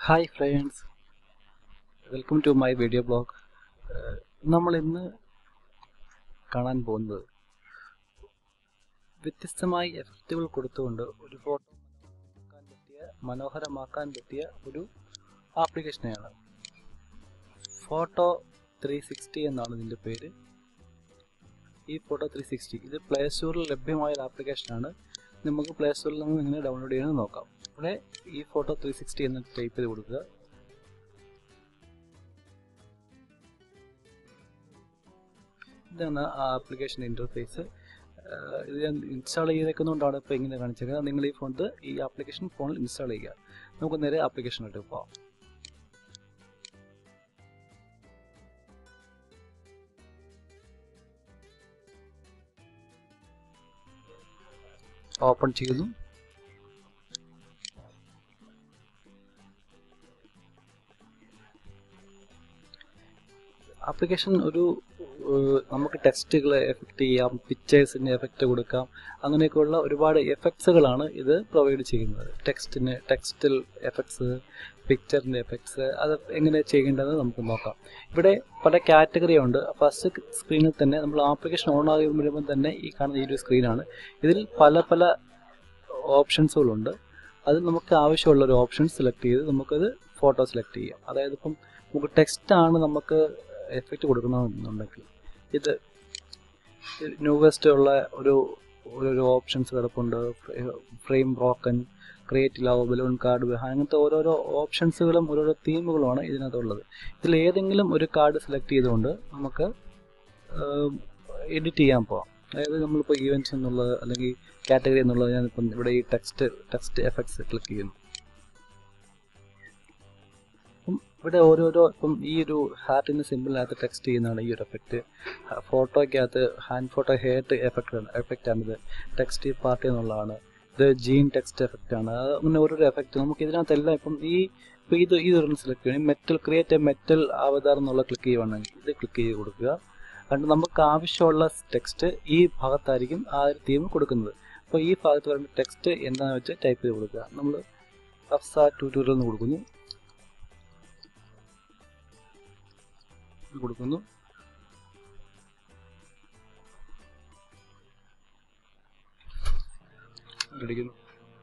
hi friends welcome to my video blog നമ്മൾ ഇന്ന് കാണാൻ പോകുന്നത് വ്യത്യസ്തമായി എഫക്റ്റുകൾ കൊടുത്തുകൊണ്ട് ഒരു ഫോട്ടോ മനോഹരമാക്കാൻ പറ്റിയ മനോഹരമാക്കാൻ പറ്റിയ ഒരു ആപ്ലിക്കേഷനെയാണ് ഫോട്ടോ ത്രീ സിക്സ്റ്റി എന്നാണ് ഇതിൻ്റെ പേര് ഈ ഫോട്ടോ ത്രീ സിക്സ്റ്റി ഇത് പ്ലേ സ്റ്റോറിൽ ലഭ്യമായ ഒരു ആപ്ലിക്കേഷനാണ് നമുക്ക് പ്ലേ സ്റ്റോറിൽ നിന്ന് എങ്ങനെ ഡൗൺലോഡ് ചെയ്യണമെന്ന് നോക്കാം ഇവിടെ ഈ ഫോട്ടോ ത്രീ സിക്സ്റ്റി എന്ന് ടൈപ്പ് ചെയ്ത് കൊടുക്കുക ഇതാണ് ആ ആപ്ലിക്കേഷൻ ഇൻ്റർഫേസ് ഇത് ഞാൻ ഇൻസ്റ്റാൾ ചെയ്തേക്കുന്നതുകൊണ്ടാണ് ഇപ്പോൾ ഇങ്ങനെ കാണിച്ചേക്കുന്നത് നിങ്ങൾ ഈ ഫോണിൽ ഈ ആപ്ലിക്കേഷൻ ഫോണിൽ ഇൻസ്റ്റാൾ ചെയ്യുക നമുക്ക് നേരെ ആപ്ലിക്കേഷനിലോട്ട് പോകാം ഓപ്പൺ ചെയ്യുന്നു ആപ്ലിക്കേഷൻ ഒരു നമുക്ക് ടെക്സ്റ്റുകളെ എഫക്റ്റ് ചെയ്യാം പിക്ചേഴ്സിന് എഫക്റ്റ് കൊടുക്കാം അങ്ങനെയൊക്കെയുള്ള ഒരുപാട് എഫക്ട്സുകളാണ് ഇത് പ്രൊവൈഡ് ചെയ്യുന്നത് ടെക്സ്റ്റിന് ടെക്സ്റ്റിൽ എഫക്ട്സ് പിക്ചറിൻ്റെ എഫക്ട്സ് അത് എങ്ങനെ ചെയ്യേണ്ടതെന്ന് നമുക്ക് നോക്കാം ഇവിടെ പല കാറ്റഗറി ഉണ്ട് ഫസ്റ്റ് സ്ക്രീനിൽ തന്നെ നമ്മൾ ആപ്ലിക്കേഷൻ ഓൺ ആയി വരുമ്പോൾ തന്നെ ഈ കാണുന്ന ഈ ഒരു സ്ക്രീനാണ് ഇതിൽ പല പല ഓപ്ഷൻസുകളുണ്ട് അത് നമുക്ക് ആവശ്യമുള്ള ഒരു ഓപ്ഷൻ സെലക്ട് ചെയ്ത് നമുക്കത് ഫോട്ടോ സെലക്ട് ചെയ്യാം അതായത് ഇപ്പം നമുക്ക് ടെക്സ്റ്റ് ആണ് നമുക്ക് എഫക്റ്റ് കൊടുക്കണമെന്നുണ്ടെങ്കിൽ ഇത് ന്യൂവസ്റ്റ് ഉള്ള ഒരു ഒരു ഓപ്ഷൻസ് കിടപ്പുണ്ട് frame broken create love balloon card അങ്ങനത്തെ ഓരോരോ ഓപ്ഷൻസുകളും ഓരോരോ തീമുകളുമാണ് ഇതിനകത്തുള്ളത് ഇതിൽ ഏതെങ്കിലും ഒരു കാർഡ് സെലക്ട് ചെയ്തുകൊണ്ട് നമുക്ക് എഡിറ്റ് ചെയ്യാൻ പോകാം അതായത് നമ്മളിപ്പോൾ ഈവൻറ്റ്സ് എന്നുള്ളത് അല്ലെങ്കിൽ കാറ്റഗറി എന്നുള്ളത് ഞാനിപ്പം ഇവിടെ ഈ ടെക്സ്റ്റ് ടെക്സ്റ്റ് എഫക്ട്സ് ക്ലിക്ക് ചെയ്യുന്നു അപ്പം ഇവിടെ ഓരോരോ ഇപ്പം ഈ ഒരു ഹാർട്ടിൻ്റെ സിമ്പിളിനകത്ത് ടെക്സ്റ്റ് ചെയ്യുന്നതാണ് ഈ ഒരു എഫക്റ്റ് ഫോട്ടോയ്ക്കകത്ത് hand photo hair effect effect ആണിത് ടെക്സ്റ്റ് പാർട്ടി എന്നുള്ളതാണ് ഇത് ജീൻ ടെക്സ്റ്റ് എഫക്റ്റ് ആണ് അങ്ങനെ ഓരോരോ എഫക്റ്റ് നമുക്ക് ഇതിനകത്തെല്ലാം ഇപ്പം ഈ ഇപ്പോൾ ഇത് ഇതൊരെണ്ണം സെലക്ട് ചെയ്യണം metal create a metal avatar എന്നുള്ള ക്ലിക്ക് ചെയ്യുവാണെങ്കിൽ ഇത് ക്ലിക്ക് ചെയ്ത് കൊടുക്കുക അതുകൊണ്ട് നമുക്ക് ആവശ്യമുള്ള ടെക്സ്റ്റ് ഈ ഭാഗത്തായിരിക്കും ആ ഒരു തീം കൊടുക്കുന്നത് അപ്പോൾ ഈ ഭാഗത്ത് വരുമ്പോൾ ടെക്സ്റ്റ് എന്താണെന്ന് വെച്ച് ടൈപ്പ് ചെയ്ത് കൊടുക്കുക നമ്മൾ അഫ്സ ട്യൂട്ടോറിയൽ എന്ന് കൊടുക്കുന്നു കൊടുക്കുന്നു അടിക്കുന്നു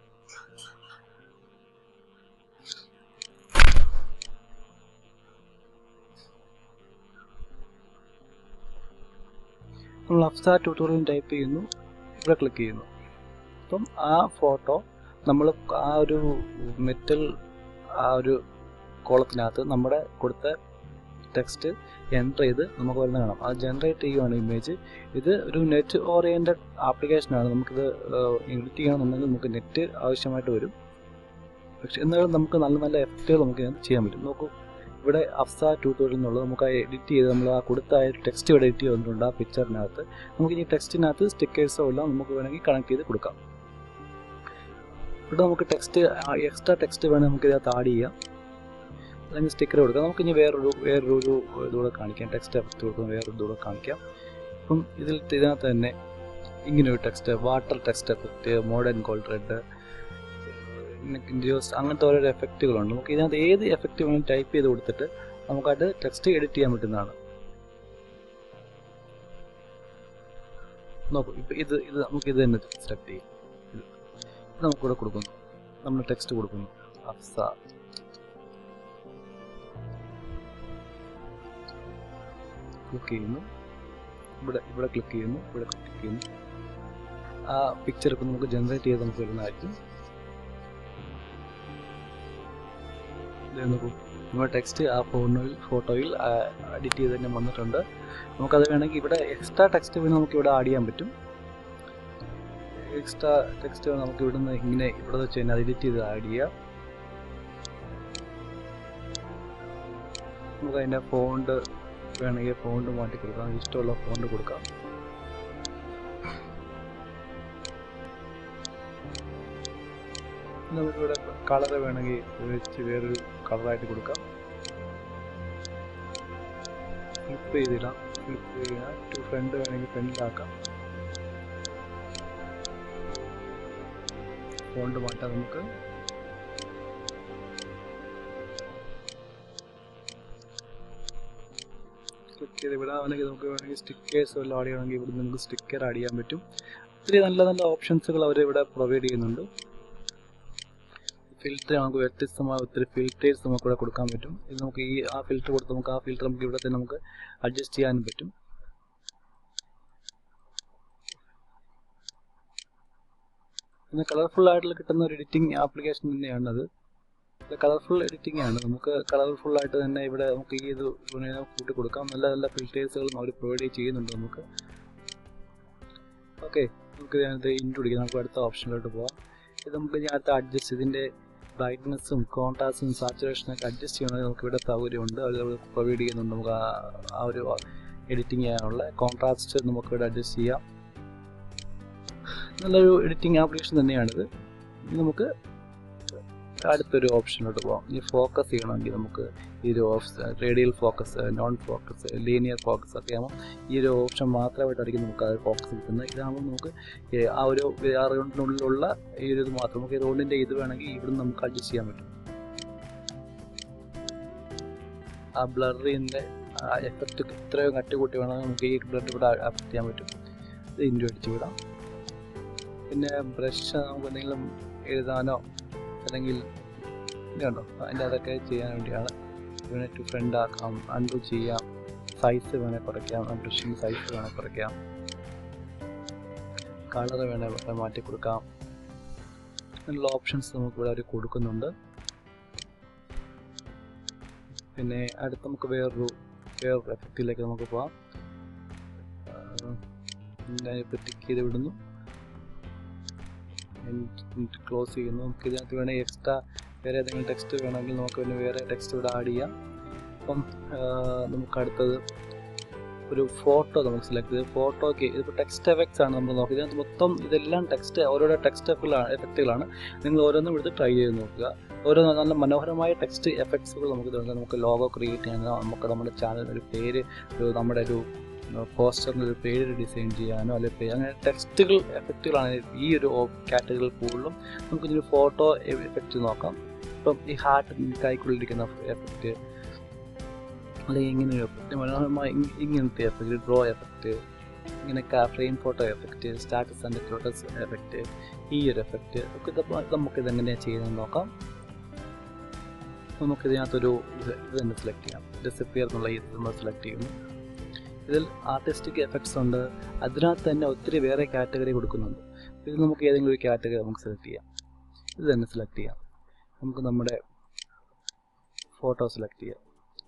നമ്മൾ അഫ്സ ട്യൂട്ടോറിയൽ ടൈപ്പ് ചെയ്യുന്നു ഇവിടെ ക്ലിക്ക് ചെയ്യുന്നു അപ്പം ആ ഫോട്ടോ നമ്മൾ ആ ഒരു മെറ്റൽ ആ ഒരു കോളത്തിനകത്ത് നമ്മുടെ കൊടുത്ത ടെക്സ്റ്റ് എൻ്റർ ചെയ്ത് നമുക്ക് വരുന്ന കാണാം അത് ജനറേറ്റ് ചെയ്യുവാണ് ഇമേജ് ഇത് ഒരു നെറ്റ് ഓറിയൻറ്റഡ് ആപ്ലിക്കേഷനാണ് നമുക്കിത് എഡിറ്റ് ചെയ്യണമെന്നുണ്ടെങ്കിൽ നമുക്ക് നെറ്റ് ആവശ്യമായിട്ട് വരും പക്ഷെ എന്നാലും നമുക്ക് നല്ല നല്ല എഫക്റ്റുകൾ നമുക്ക് ഇതിനകത്ത് ചെയ്യാൻ പറ്റും നോക്കൂ ഇവിടെ അഫ്സ ട്യൂട്ടോറിയൽ എന്നുള്ളത് നമുക്ക് ആ എഡിറ്റ് ചെയ്ത് നമ്മൾ ആ കൊടുത്ത ആ ടെക്സ്റ്റ് ഇവിടെ എഡിറ്റ് ചെയ്തിട്ടുണ്ട് ആ പിക്ചറിനകത്ത് നമുക്ക് ഈ ടെക്സ്റ്റിനകത്ത് സ്റ്റിക്കേഴ്സോ എല്ലാം നമുക്ക് വേണമെങ്കിൽ കണക്ട് ചെയ്ത് കൊടുക്കാം ഇവിടെ നമുക്ക് ടെക്സ്റ്റ് എക്സ്ട്രാ ടെക്സ്റ്റ് വേണമെങ്കിൽ നമുക്ക് ഇതിനകത്ത് ആഡ് ചെയ്യാം അല്ലെങ്കിൽ സ്റ്റിക്കർ കൊടുക്കാം നമുക്ക് ഇനി വേറൊരു വേറൊരു ഇതുകൂടെ കാണിക്കാം ടെക്സ്റ്റ് എഫക്റ്റ് കൊടുക്കുന്ന വേറൊരു ഇതുകൂടെ കാണിക്കാം അപ്പം ഇതിൽ ഇതിനകത്ത് തന്നെ ഇങ്ങനെ ഒരു text water text effect modern gold red ജിയോസ് അങ്ങനത്തെ ഓരോ എഫക്റ്റുകളുണ്ട് നമുക്ക് ഇതിനകത്ത് ഏത് എഫക്റ്റ് വേണമെങ്കിലും ടൈപ്പ് ചെയ്ത് കൊടുത്തിട്ട് നമുക്കത് ടെക്സ്റ്റ് എഡിറ്റ് ചെയ്യാൻ പറ്റുന്നതാണ് നോക്കൂ ഇപ്പം ഇത് ഇത് നമുക്ക് ഇത് തന്നെ സെലക്ട് ചെയ്യാം ഇത് നമുക്കിവിടെ കൊടുക്കുന്നു നമ്മൾ ടെക്സ്റ്റ് കൊടുക്കുന്നു അഫ്സ ക്ലിക്ക് ചെയ്യുന്നു ഇവിടെ ഇവിടെ ക്ലിക്ക് ചെയ്യുന്നു ഇവിടെ ക്ലിക്ക് ചെയ്യുന്നു ആ പിക്ചർ ഇപ്പം നമുക്ക് ജനറേറ്റ് ചെയ്ത് നമുക്ക് വരുന്നതായിരിക്കും നോക്കൂ നമ്മുടെ ടെക്സ്റ്റ് ആ ഫോണിൽ ഫോട്ടോയിൽ എഡിറ്റ് ചെയ്ത് തന്നെ വന്നിട്ടുണ്ട് നമുക്കത് വേണമെങ്കിൽ ഇവിടെ എക്സ്ട്രാ ടെക്സ്റ്റ് വേണമെങ്കിൽ നമുക്ക് ഇവിടെ ആഡ് ചെയ്യാൻ പറ്റും എക്സ്ട്രാ ടെക്സ്റ്റ് നമുക്ക് ഇവിടുന്ന് ഇങ്ങനെ ഇവിടെ വെച്ച് തന്നെ എഡിറ്റ് ചെയ്ത് ആഡ് ചെയ്യാം നമുക്ക് അതിൻ്റെ ഫോണ്ട് വേണമെങ്കിൽ ഫോണ്ട് മാറ്റി കൊടുക്കാം ഇഷ്ടമുള്ള ഫോണ്ട് കൊടുക്കാം നമുക്കിവിടെ കളർ വേണമെങ്കിൽ വെച്ച് വേറൊരു കളറായിട്ട് കൊടുക്കാം ഫ്ലിപ്പ് ചെയ്തിടാം ഫ്ലിപ്പ് ചെയ്യാം ടു ഫ്രണ്ട് വേണമെങ്കിൽ ഫ്രണ്ടിലാക്കാം ഫോണ്ട് മാറ്റാം നമുക്ക് ക്ലിക്ക് ചെയ്ത് വിടാമെങ്കിൽ നമുക്ക് വേണമെങ്കിൽ സ്റ്റിക്കേഴ്സ് വല്ലതും ആഡ് ചെയ്യണമെങ്കിൽ ഇവിടെ നമുക്ക് സ്റ്റിക്കർ ആഡ് ചെയ്യാൻ പറ്റും ഒത്തിരി നല്ല നല്ല ഓപ്ഷൻസുകൾ അവർ ഇവിടെ പ്രൊവൈഡ് ചെയ്യുന്നുണ്ട് ഫിൽറ്റർ നമുക്ക് വ്യത്യസ്തമായ ഒത്തിരി ഫിൽറ്റേഴ്സ് നമുക്ക് ഇവിടെ കൊടുക്കാൻ പറ്റും ഇത് നമുക്ക് ഈ ആ ഫിൽറ്റർ കൊടുത്ത് നമുക്ക് ആ ഫിൽറ്റർ നമുക്ക് ഇവിടെ തന്നെ നമുക്ക് അഡ്ജസ്റ്റ് ചെയ്യാനും പറ്റും പിന്നെ കളർഫുൾ ആയിട്ടുള്ള കിട്ടുന്ന ഒരു എഡിറ്റിംഗ് ആപ്ലിക്കേഷൻ തന്നെയാണ് അത് ഇത് കളർഫുൾ എഡിറ്റിംഗ് ആണ് നമുക്ക് കളർഫുൾ ആയിട്ട് തന്നെ ഇവിടെ നമുക്ക് ഈ ഇത് ഇങ്ങനെ കൂട്ടി കൊടുക്കാം നല്ല നല്ല ഫിൽറ്റേഴ്സുകളും അവർ പ്രൊവൈഡ് ചെയ്യുന്നുണ്ട് നമുക്ക് ഓക്കെ നമുക്ക് ഇതിനകത്ത് ഇൻറ്റു പിടിക്കാം നമുക്ക് അടുത്ത ഓപ്ഷനിലോട്ട് പോകാം ഇത് നമുക്ക് ഇതിനകത്ത് അഡ്ജസ്റ്റ് ഇതിൻ്റെ ബ്രൈറ്റ്നസ്സും കോൺട്രാസ്റ്റും സാച്ചുറേഷനൊക്കെ അഡ്ജസ്റ്റ് ചെയ്യണമെങ്കിൽ നമുക്ക് ഇവിടെ സൗകര്യമുണ്ട് അത് പ്രൊവൈഡ് ചെയ്യുന്നുണ്ട് നമുക്ക് ആ- ആ ഒരു എഡിറ്റിംഗ് ചെയ്യാനുള്ള കോൺട്രാസ്റ്റ് നമുക്ക് ഇവിടെ അഡ്ജസ്റ്റ് ചെയ്യാം നല്ലൊരു എഡിറ്റിംഗ് ആപ്ലിക്കേഷൻ തന്നെയാണിത് ഇനി നമുക്ക് അടുത്തൊരു ഓപ്ഷനിലോട്ട് പോകാം ഇനി ഫോക്കസ് ചെയ്യണമെങ്കിൽ നമുക്ക് ഈ ഒരു option radial focus non focus linear focus ഒക്കെ ആകുമ്പോൾ ഈ ഒരു ഓപ്ഷൻ മാത്രമായിട്ടായിരിക്കും നമുക്ക് അത് ഫോക്കസ് കിട്ടുന്നത് ഇതാകുമ്പോൾ നമുക്ക് ഈ ആ ഒരു ആ റൗണ്ടിനുള്ളിലുള്ള ഈ ഒരു ഇത് മാത്രം നമുക്ക് ഈ റൗണ്ടിൻ്റെ ഇത് വേണമെങ്കിൽ ഇവിടെ നമുക്ക് അഡ്ജസ്റ്റ് ചെയ്യാൻ പറ്റും ആ ബ്ലറിൻ്റെ എഫക്റ്റ് ഇത്രയോ കട്ടി കൂട്ടി വേണമെങ്കിൽ നമുക്ക് ഈ ബ്ലർ ഇവിടെ അഫക്റ്റ് ചെയ്യാൻ പറ്റും ഇത് ഇൻഡു അടിച്ച് വിടാം പിന്നെ ബ്രഷ് നമുക്ക് എന്തെങ്കിലും എഴുതാനോ അല്ലെങ്കിൽ ഇതുണ്ടോ അതിൻ്റെ അതൊക്കെ ചെയ്യാൻ വേണ്ടിയാണ് ഇവനെ ടു ഫ്രണ്ട് ആക്കാം അൺഡു ചെയ്യാം സൈസ് വേണേൽ കുറയ്ക്കാം ബ്രഷിൻ്റെ സൈസ് വേണേൽ കുറയ്ക്കാം കളർ വേണേൽ മാറ്റി കൊടുക്കാം അങ്ങനെയുള്ള ഓപ്ഷൻസ് നമുക്ക് ഇവിടെ അവർ കൊടുക്കുന്നുണ്ട് പിന്നെ അടുത്ത് നമുക്ക് വേറൊരു വേറൊരു എഫക്റ്റിലേക്ക് നമുക്ക് പോവാം ഞാനിപ്പോൾ ടിക്ക് ചെയ്ത് വിടുന്നു ക്ലോസ് ചെയ്യുന്നു നമുക്ക് ഇതിനകത്ത് വേണമെങ്കിൽ എക്സ്ട്രാ വേറെ ഏതെങ്കിലും ടെക്സ്റ്റ് വേണമെങ്കിൽ നമുക്ക് പിന്നെ വേറെ ടെക്സ്റ്റ് ഇവിടെ ആഡ് ചെയ്യാം അപ്പം ആ, നമുക്ക് അടുത്തത് ഒരു ഫോട്ടോ നമുക്ക് സെലക്ട് ചെയ്ത് ഫോട്ടോയ്ക്ക് ഇതിപ്പോൾ ടെക്സ്റ്റ് എഫക്ട്സ് ആണ് നമ്മൾ നോക്കുക ഇതിനകത്ത് മൊത്തം ഇതെല്ലാം ടെക്സ്റ്റ് ഓരോരോ ടെക്സ്റ്റ് എഫക്റ്റുകളാണ് എഫക്റ്റുകളാണ് നിങ്ങൾ ഓരോന്നും എടുത്ത് ട്രൈ ചെയ്ത് നോക്കുക ഓരോ നല്ല മനോഹരമായ ടെക്സ്റ്റ് എഫക്ട്സുകൾ നമുക്ക് ഇതുണ്ട് നമുക്ക് ലോഗോ ക്രിയേറ്റ് ചെയ്യാനോ നമുക്ക് നമ്മുടെ ചാനലിന് ഒരു പേര് ഒരു നമ്മുടെ ഒരു പോസ്റ്ററിന് ഒരു പേര് ഡിസൈൻ ചെയ്യാനോ അല്ലെങ്കിൽ അങ്ങനെ ടെക്സ്റ്റുകൾ എഫക്റ്റുകളാണ് ഈ ഒരു കാറ്റഗറിയിൽ കൂടുതലും നമുക്ക് ഇതിന് ഫോട്ടോ എഫക്റ്റ് നോക്കാം ഇപ്പം ഈ ഹാർട്ട് കൈക്കുള്ളിരിക്കുന്ന എഫക്റ്റ് അല്ലെങ്കിൽ ഇങ്ങനെ ഒരു എഫക്റ്റ് മനോഹരമായ ഇ- ഇങ്ങനത്തെ എഫക്റ്റ് ഡ്രോ എഫക്റ്റ് ഇങ്ങനെ frame photo effect status and photos effect ഈ ഒരു എഫക്റ്റ് ഒക്കെ ഇത് നമുക്ക് ഇതെങ്ങനെയാണ് ചെയ്യുന്നത് നോക്കാം നമുക്ക് ഇതിനകത്തൊരു ഇത് ഇത് തന്നെ സെലക്ട് ചെയ്യാം ഡിസപ്പിയർ എന്നുള്ള ഇത് നമ്മൾ സെലക്ട് ചെയ്യുന്നു ഇതിൽ ആർട്ടിസ്റ്റിക് എഫക്ട്സ് ഉണ്ട് അതിനകത്ത് തന്നെ ഒത്തിരി വേറെ കാറ്റഗറി കൊടുക്കുന്നുണ്ട് ഇത് നമുക്ക് ഏതെങ്കിലും ഒരു കാറ്റഗറി നമുക്ക് സെലക്ട് ചെയ്യാം ഇത് തന്നെ സെലക്ട് ചെയ്യാം നമുക്ക് നമ്മുടെ ഫോട്ടോ സെലക്ട് ചെയ്യാം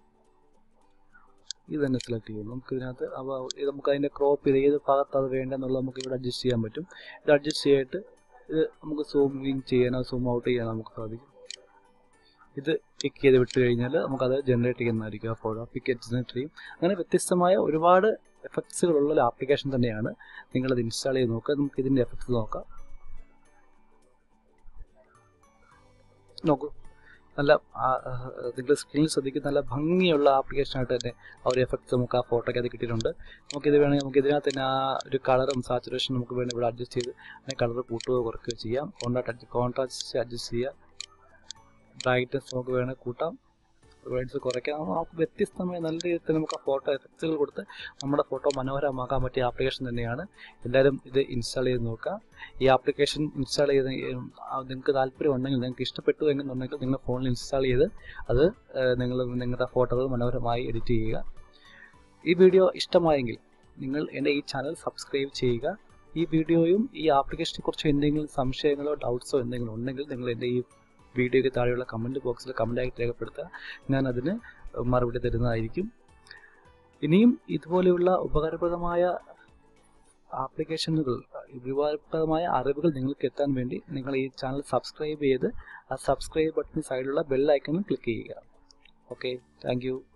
ഇത് തന്നെ സെലക്ട് ചെയ്യും നമുക്ക് ഇതിനകത്ത് അപ്പോൾ ഇത് നമുക്ക് അതിൻ്റെ ക്രോപ്പ് ചെയ്ത് ഏത് ഭാഗത്ത് അത് വേണ്ടതെന്നുള്ളത് നമുക്ക് ഇവിടെ അഡ്ജസ്റ്റ് ചെയ്യാൻ പറ്റും ഇത് അഡ്ജസ്റ്റ് ചെയ്തിട്ട് ഇത് നമുക്ക് സൂം ഇൻ ചെയ്യാനോ സൂം ഔട്ട് ചെയ്യാനോ നമുക്ക് സാധിക്കും ഇത് പിക്ക് ചെയ്ത് വിട്ട് കഴിഞ്ഞാൽ നമുക്കത് ജനറേറ്റ് ചെയ്യുന്നതായിരിക്കും ആ ഫോട്ടോ പിക്ക് ജനറേറ്റ് ചെയ്യും അങ്ങനെ വ്യത്യസ്തമായ ഒരുപാട് എഫക്ട്സുകളുള്ള ഒരു ആപ്ലിക്കേഷൻ തന്നെയാണ് നിങ്ങളത് ഇൻസ്റ്റാൾ ചെയ്ത് നോക്കുക നമുക്ക് ഇതിൻ്റെ എഫക്ട്സ് നോക്കാം നോക്കൂ നല്ല നിങ്ങൾ സ്ക്രീനിൽ ശ്രദ്ധിക്കുന്ന നല്ല ഭംഗിയുള്ള ആപ്ലിക്കേഷനായിട്ട് തന്നെ ആ ഒരു എഫക്ട്സ് നമുക്ക് ആ ഫോട്ടോയ്ക്ക് അത് കിട്ടിയിട്ടുണ്ട് നമുക്കിത് വേണമെങ്കിൽ നമുക്ക് ഇതിനകത്ത് തന്നെ ആ ഒരു കളറും സാച്ചുറേഷൻ നമുക്ക് വേണമെങ്കിൽ ഇവിടെ അഡ്ജസ്റ്റ് ചെയ്ത് അതിനെ കളർ കൂട്ടുകയോ കുറയ്ക്കുകയോ ചെയ്യാം കോൺട്രാക്ട് കോൺട്രാസ്റ്റ് അഡ്ജസ്റ്റ് ചെയ്യാം ബ്രൈറ്റ്നസ് നമുക്ക് വേണമെങ്കിൽ കൂട്ടാം ബ്രൈറ്റ്നസ് കുറയ്ക്കാം നമുക്ക് വ്യത്യസ്തമായ നല്ല രീതിയിൽ തന്നെ നമുക്ക് ആ ഫോട്ടോ എഫക്ട്സുകൾ കൊടുത്ത് നമ്മുടെ ഫോട്ടോ മനോഹരമാക്കാൻ പറ്റിയ ആപ്ലിക്കേഷൻ തന്നെയാണ് എല്ലാവരും ഇത് ഇൻസ്റ്റാൾ ചെയ്ത് നോക്കുക ഈ ആപ്ലിക്കേഷൻ ഇൻസ്റ്റാൾ ചെയ്ത് നിങ്ങൾക്ക് താല്പര്യം ഉണ്ടെങ്കിൽ നിങ്ങൾക്ക് ഇഷ്ടപ്പെട്ടു എന്നുണ്ടെങ്കിൽ നിങ്ങൾ ഫോണിൽ ഇൻസ്റ്റാൾ ചെയ്ത് അത് നിങ്ങൾ നിങ്ങളുടെ ഫോട്ടോകൾ മനോഹരമായി എഡിറ്റ് ചെയ്യുക ഈ വീഡിയോ ഇഷ്ടമായെങ്കിൽ നിങ്ങൾ എൻ്റെ ഈ ചാനൽ സബ്സ്ക്രൈബ് ചെയ്യുക ഈ വീഡിയോയും ഈ ആപ്ലിക്കേഷനെ കുറിച്ച് എന്തെങ്കിലും സംശയങ്ങളോ ഡൗട്ട്സോ എന്തെങ്കിലും ഉണ്ടെങ്കിൽ നിങ്ങൾ എൻ്റെ ഈ വീഡിയോയ്ക്ക് താഴെയുള്ള കമൻറ്റ് ബോക്സിൽ കമൻറ്റായിട്ട് രേഖപ്പെടുത്തുക ഞാൻ അതിന് മറുപടി തരുന്നതായിരിക്കും ഇനിയും ഇതുപോലെയുള്ള ഉപകാരപ്രദമായ ആപ്ലിക്കേഷനുകൾ ഉപകാരപ്രദമായ അറിവുകൾ നിങ്ങൾക്ക് എത്താൻ വേണ്ടി നിങ്ങൾ ഈ ചാനൽ സബ്സ്ക്രൈബ് ചെയ്ത് ആ സബ്സ്ക്രൈബ് ബട്ടൺ സൈഡിലുള്ള ബെൽ ഐക്കണിൽ ക്ലിക്ക് ചെയ്യുക ഓക്കെ താങ്ക്